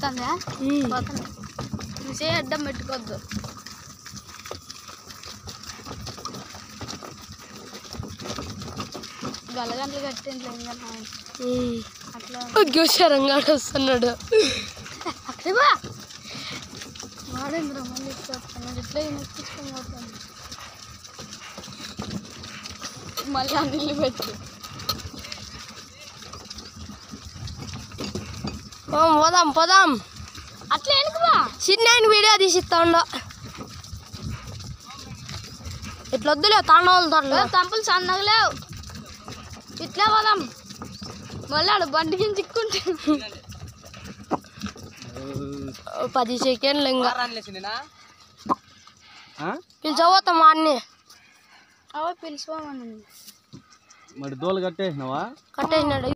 వస్తుందా పోతాను నువ్వు చేయి అడ్డం పెట్టుకోవద్దు గలగంటలు కట్టింట్లో ఏం కదా అట్లా గోశారంగా వస్తున్నాడు అక్కడే బా వాడేంద్ర మళ్ళీ చెప్తాను ఇట్లా నెక్కించుకొని పోతాను మళ్ళీ ఆ నీళ్ళు పెట్టు ఓ, పోదాం పోదాం అట్లా వెనుకబా చిన్న ఆయన వీడియో తీసిస్తా ఉండ ఇట్లా వద్దులే తాండవాళ్ళు తోటలో తంపులు సన్నగలేవు ఇట్లా పోదాం మళ్ళీ ఆడ బండి కింద చిక్కుంటే ఓ పది సెకండ్లు ఇంకా పిలిచబోతాం వాడిని అవే పిలిచిపోమని మరి దోలు కట్టేసినావా కట్టేసినాడు